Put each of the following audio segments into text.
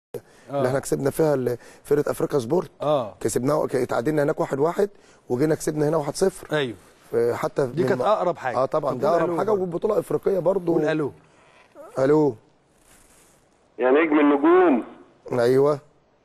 اللي احنا كسبنا فيها ال- فرقه افريقيا سبورت اه كسبناها ك- اتعادلنا هناك 1-1 واحد وجينا كسبنا هنا 1-0 ايوه آه، حتى دي من كانت م- اقرب حاجه اه طبعا طب ده قول اقرب ألو حاجه برضه. والبطوله افريقيه برضو قول الو الو يا نجم النجوم ايوه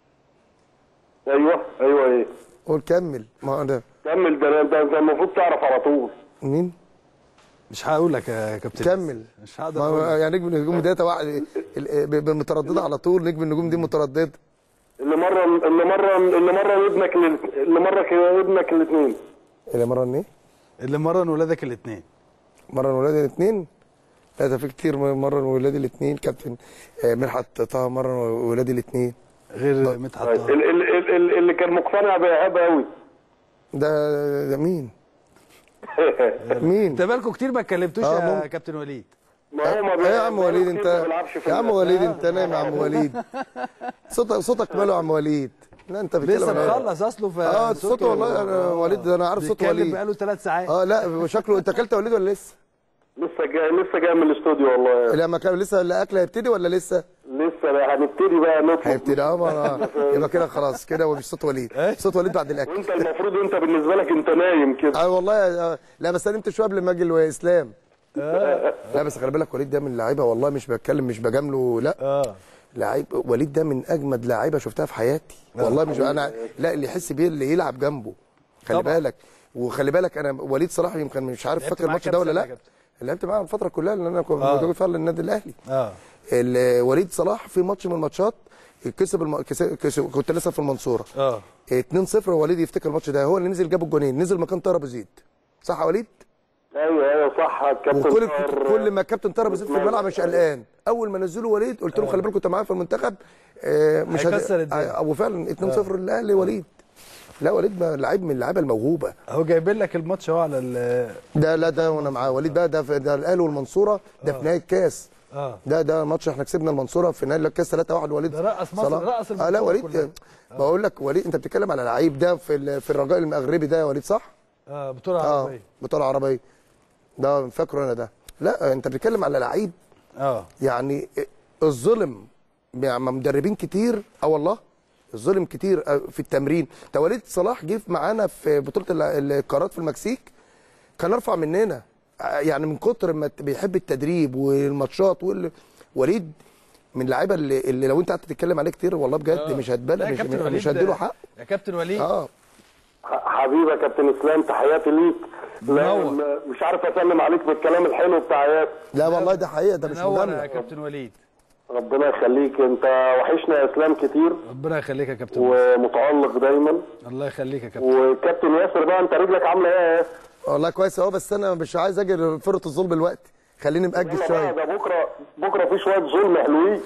ايوه ايوه ايه قول كمل ما ده كمل ده ده ده المفروض تعرف على طول مين مش هقول لك يا كابتن كمل مش هقدر ما أقول هو لك. يعني نجم النجوم ده واحد ال- ب- ب- متردده على طول نجم النجوم دي متردده اللي مره اللي مره اللي مره ابنك لل- اللي مره كده ابنك الاثنين اللي مره ايه اللي مرن ولادك الاثنين مره ولادي الاثنين لا ده في كتير مره ولادي الاثنين كابتن آه، مدحت طه مره ولادي الاثنين غير مدحت ال- طه ال- ال- ال- اللي كان مقتنع بايهاب قوي ده ده مين مين انت بالكم كتير ما اتكلمتوش آه، يا ممكن. كابتن وليد ما هو ما ايه يا عم بقاله وليد كتير انت ما بيلعبش في يا عم ال- وليد انت نايم يا عم وليد صوتك صوتك ماله يا عم وليد لا انت بتتكلم لسه على- مخلص اصله في اه صوته تركيا. والله انا وليد ده انا عارف صوت بيتكلم وليد بقاله ثلاث ساعات اه لا شكله انت اكلت يا وليد ولا لسه؟ لسه جاي لسه جاي من الاستوديو والله لما كان لسه الاكل هيبتدي ولا لسه؟ لسه بقى هنبتدي بقى نطلب هيبتدي اه ما أنا- يبقى كده خلاص كده ومش صوت وليد صوت وليد بعد الاكل وانت المفروض انت بالنسبه لك انت نايم كده اه والله آه، لا بس انا نمت شويه قبل ما اجي الاسلام لا بس خلي بالك وليد ده من اللعيبه والله مش بتكلم مش بجامله لا اه لعيب وليد ده من اجمد لعيبه شفتها في حياتي والله مش انا لا اللي يحس بيه اللي يلعب جنبه خلي طبعا. بالك وخلي بالك انا وليد صلاح يمكن مش عارف لعبت فاكر معاه الماتش كام ده ولا سنة يا لا كابتن؟ لعبت معاه الفتره كلها لان انا كنت آه. موجود فعلا للنادي الاهلي اه ال- وليد صلاح في ماتش من الماتشات كسب الم... كسب... كسب... كنت لسه في المنصوره اه 2-0 وليد يفتكر الماتش ده هو اللي نزل جاب الجونين نزل مكان طاهر ابو زيد صح يا وليد ايوه ايوه صح كابتن وكل طاهر. كل ما الكابتن طاهر ابو زيد في الملعب مش قلقان اول ما نزلوا وليد قلت لهم خلي بالكم انت معايا في المنتخب آه، مش هيكسر الدنيا. آه، وفعلا 2-0 للاهلي وليد لا وليد ما- لعيب من اللعيبه الموهوبه اهو جايبين لك الماتش اهو على ال ده لا ده وانا معاه وليد بقى ده في ده الاهلي والمنصوره ده في نهايه الكاس اه ده ده ماتش احنا كسبنا المنصوره في نهائي الكاس 3-1 وليد ده رقص مصر، صلاح. رقص اه لا البطولة وليد كلها. بقول لك وليد انت بتتكلم على لعيب ده في ال- في الرجاء المغربي ده يا وليد صح؟ اه بطوله اه عربيه بطوله عربيه ده فاكره انا ده لا انت بتتكلم على لعيب اه يعني الظلم يعني مدربين كتير اه والله الظلم كتير آه، في التمرين ده وليد صلاح جه معانا في بطوله ال- القارات في المكسيك كان ارفع مننا آه، يعني من كتر ما ت- بيحب التدريب والماتشات وال... وليد من اللعيبه اللي, اللي لو انت قعدت تتكلم عليه كتير والله بجد آه. مش لا هتبالغ يا مش, كابتن مش وليد هديله حق يا كابتن وليد اه ح- حبيبي يا كابتن اسلام تحياتي ليك لا منور. م- مش عارف اسلم عليك بالكلام الحلو بتاع ياسر لا والله ده حقيقه ده مش منور يا مجامله كابتن وليد ربنا يخليك انت وحشنا يا اسلام كتير ربنا يخليك يا كابتن وليد. ومتالق دايما الله يخليك يا كابتن وكابتن ياسر بقى انت رجلك عامله ايه يا ياسر؟ والله كويس اهو بس انا مش عايز اجي فرقه الظلم دلوقتي خليني مأجل يلا بقى شويه ده بكره بكره في شويه ظلم حلوين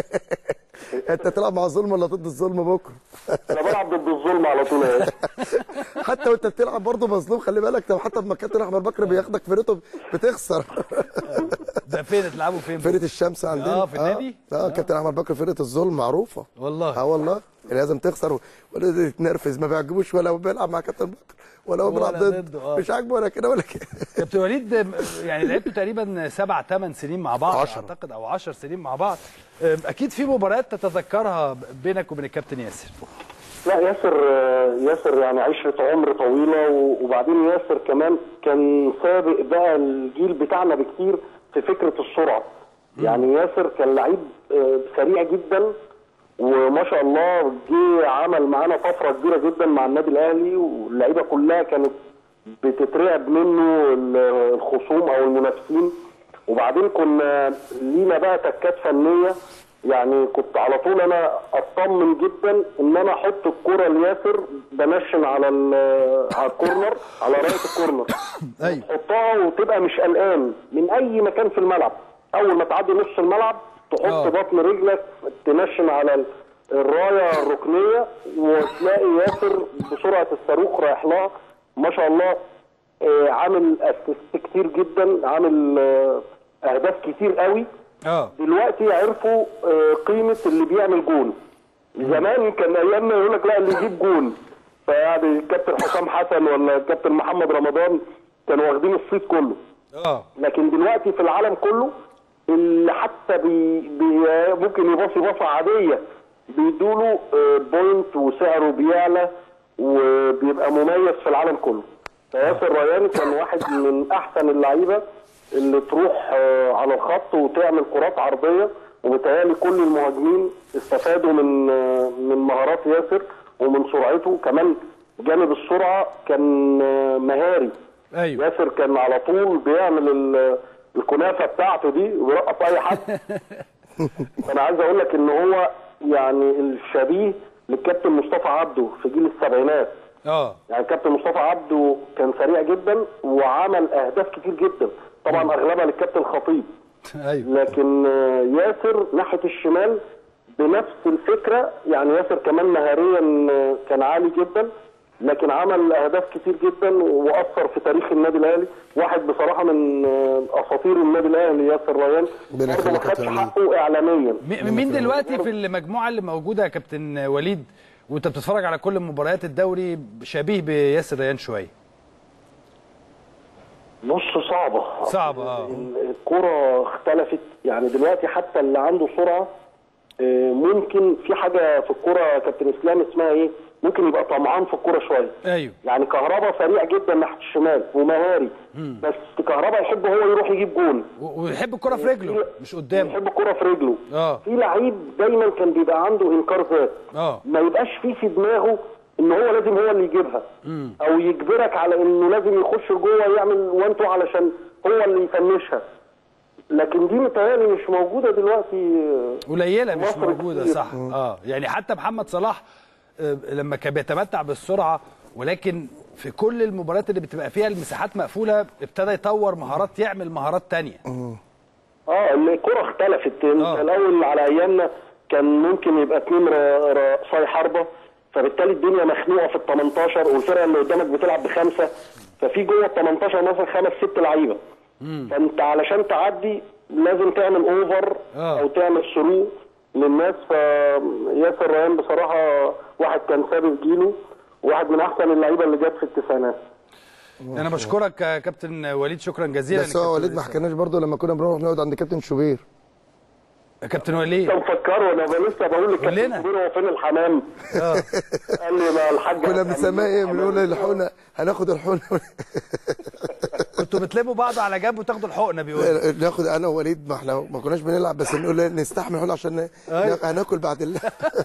انت تلعب مع الظلم ولا ضد الظلم بكره انا بلعب ضد الظلم على طول يا ياسر. حتى وانت بتلعب برضه مظلوم خلي بالك لو حتى لما كابتن احمد بكر بياخدك فرقته بتخسر ده فين تلعبوا فين فرقه الشمس عندنا آه، في النادي؟ اه, آه. كابتن احمد بكر فرقه الظلم معروفه والله اه والله لازم تخسر ولا يتنرفز ما بيعجبوش ولا هو بيلعب مع كابتن بكر ولا هو ولا بيلعب ضد ضده، آه. مش عاجبه ولا كده ولا كده كابتن وليد يعني لعبتوا تقريبا سبع ثمان سنين مع بعض عشرة. اعتقد او 10 سنين مع بعض أم، اكيد في مباريات تتذكرها بينك وبين الكابتن ياسر لا ياسر ياسر يعني عشرة عمر طويلة و- وبعدين ياسر كمان كان سابق بقى الجيل بتاعنا بكتير في فكرة السرعة يعني ياسر كان لعيب آه، سريع جدا وما شاء الله جه عمل معانا طفرة كبيرة جدا مع النادي الأهلي واللعيبة كلها كانت بتترعب منه ال- الخصوم أو المنافسين وبعدين كنا لينا بقى تكات فنية يعني كنت على طول انا اطمن جدا ان انا احط الكرة لياسر بنشن على ال- على الكورنر على رايه الكورنر ايوه تحطها وتبقى مش قلقان من اي مكان في الملعب اول ما تعدي نص الملعب تحط آه. بطن رجلك تنشن على ال- الرايه الركنيه وتلاقي ياسر بسرعه الصاروخ رايح لها ما شاء الله آه، عامل اسيست كتير جدا عامل آه، اهداف كتير قوي اه دلوقتي عرفوا آه، قيمه اللي بيعمل جون زمان كان ايامنا يقول لك لا اللي يجيب جون فيعني الكابتن حسام حسن ولا الكابتن محمد رمضان كانوا واخدين الصيت كله اه لكن دلوقتي في العالم كله اللي حتى بي بي ممكن يباصي باصه عاديه بيدوله آه، بوينت وسعره بيعلى وبيبقى مميز في العالم كله فياسر ريان كان واحد من احسن اللعيبه اللي تروح آه، على الخط وتعمل كرات عرضيه وبالتالي كل المهاجمين استفادوا من آه، من مهارات ياسر ومن سرعته كمان جانب السرعه كان آه، مهاري ايوه ياسر كان على طول بيعمل ال- الكنافه بتاعته دي ويرقص اي حد انا عايز اقول لك ان هو يعني الشبيه للكابتن مصطفى عبده في جيل السبعينات اه يعني الكابتن مصطفى عبده كان سريع جدا وعمل اهداف كتير جدا طبعا اغلبها للكابتن الخطيب ايوه لكن آه، ياسر ناحيه الشمال بنفس الفكره يعني ياسر كمان مهاريا آه، كان عالي جدا لكن عمل اهداف كتير جدا واثر في تاريخ النادي الاهلي واحد بصراحه من آه، اساطير النادي الاهلي ياسر ريان ربنا برضه ما يخليك يا خدش كابتن حقه اعلاميا م- مين دلوقتي في المجموعه اللي موجوده يا كابتن وليد وانت بتتفرج على كل مباريات الدوري شبيه بياسر ريان شويه بص صعبه صعبة، آه. الكره اختلفت يعني دلوقتي حتى اللي عنده سرعه آه، ممكن في حاجه في الكره يا كابتن اسلام اسمها ايه ممكن يبقى طمعان في الكره شويه ايوه يعني كهربا سريع جدا ناحيه الشمال ومهاري بس كهربا يحب هو يروح يجيب جون و- ويحب الكره في رجله مش قدامه يحب الكره في رجله اه في لعيب دايما كان بيبقى عنده انكار ذات اه ما يبقاش فيه في دماغه ان هو لازم هو اللي يجيبها او يجبرك على انه لازم يخش جوه يعمل وان تو علشان هو اللي يفنشها لكن دي متهيألي مش موجوده دلوقتي قليله مش مصر موجوده كتير. صح اه يعني حتى محمد صلاح آه، لما كان بيتمتع بالسرعه ولكن في كل المباريات اللي بتبقى فيها المساحات مقفوله ابتدى يطور مهارات يعمل مهارات تانية اه الكرة اختلفت انت آه. الاول على ايامنا كان ممكن يبقى اتنين ر- رأساي حربة فبالتالي الدنيا مخنوقة في ال 18 والفرقة اللي قدامك بتلعب بخمسة ففي جوه ال 18 مثلا خمس ست لعيبة فانت علشان تعدي لازم تعمل اوفر آه. او تعمل ثرو للناس فياسر ريان بصراحة واحد كان سابق جيله واحد من احسن اللعيبة اللي جت في التسعينات انا بشكرك يا كابتن وليد شكرا جزيلا بس هو وليد ما حكيناش برضه لما كنا بنروح نقعد عند كابتن شوبير يا كابتن وليد كان مفكره انا لسه بقول قول للكابتن لنا. كبير هو فين الحمام قال لي ما الحاج كنا بنسميها ايه بنقول الحقنه هناخد الحقنه كنتوا بتلموا بعض على جنب وتاخدوا الحقنه بيقول ناخد انا ووليد ما احنا ما كناش بنلعب بس نقول نستحمل حقنه عشان ن- هناكل بعد ال...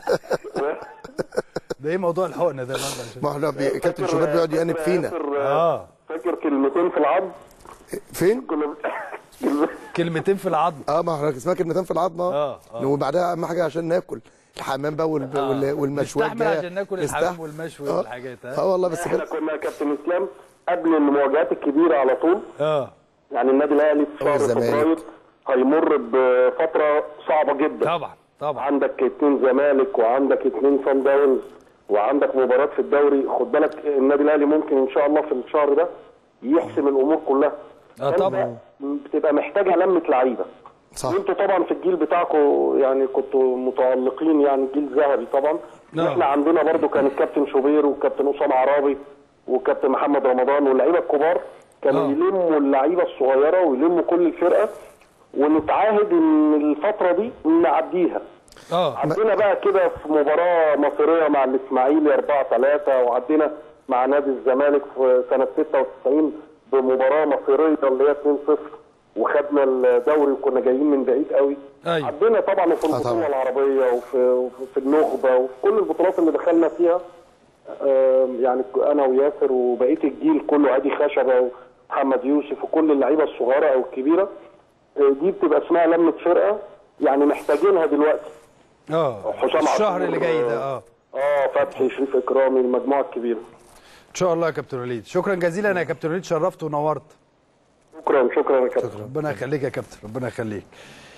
ده ايه موضوع الحقنه ده برضه؟ ما احنا بي... كابتن شوبير بيقعد يأنب فينا اه فاكر كلمتين في العظم فين؟ كنا بت- كلمتين في العظم اه ما احنا اسمها كلمتين في العظمه آه، آه. وبعدها اهم حاجه عشان ناكل الحمام بقى وال... وال... والمشويات نستحمل جاية. عشان ناكل الحمام نستحمل. والمشوي آه. والحاجات ها اه والله بس احنا كده كنا يا كابتن اسلام قبل المواجهات الكبيره على طول اه يعني النادي الاهلي في شهر والزمالك. فبراير هيمر بفتره صعبه جدا طبعا طبعا عندك اتنين زمالك وعندك اتنين صن داونز وعندك مباراه في الدوري خد بالك النادي الاهلي ممكن ان شاء الله في الشهر ده يحسم الامور كلها آه، فأنت طبعا. بتبقى محتاجه لمه لعيبه صح انتوا طبعا في الجيل بتاعكم يعني كنتوا متالقين يعني جيل ذهبي طبعا نعم. احنا عندنا برضو كان الكابتن شوبير والكابتن اسامه عرابي والكابتن محمد رمضان واللعيبه الكبار كانوا آه. يلموا اللعيبه الصغيره ويلموا كل الفرقه ونتعاهد ان الفتره دي نعديها اه عدينا بقى كده في مباراه مصيريه مع الاسماعيلي 4 3 وعدينا مع نادي الزمالك في سنه 96 بمباراه مصيريه اللي هي 2 0 وخدنا الدوري وكنا جايين من بعيد قوي أيوة. عدينا طبعا في آه طبعا. البطوله العربيه وفي, وفي النخبه وفي كل البطولات اللي دخلنا فيها آم، يعني انا وياسر وبقيه الجيل كله عادي خشبه ومحمد يوسف وكل اللعيبه الصغيره او الكبيره آه، دي بتبقى اسمها لمه فرقه يعني محتاجينها دلوقتي اه حسام الشهر عاشور، اللي جاي ده اه اه فتحي شريف اكرامي المجموعه الكبيره ان شاء الله يا كابتن وليد شكرا جزيلا يا كابتن وليد شرفت ونورت شكرا شكرا يا كابتن ربنا يخليك يا كابتن ربنا يخليك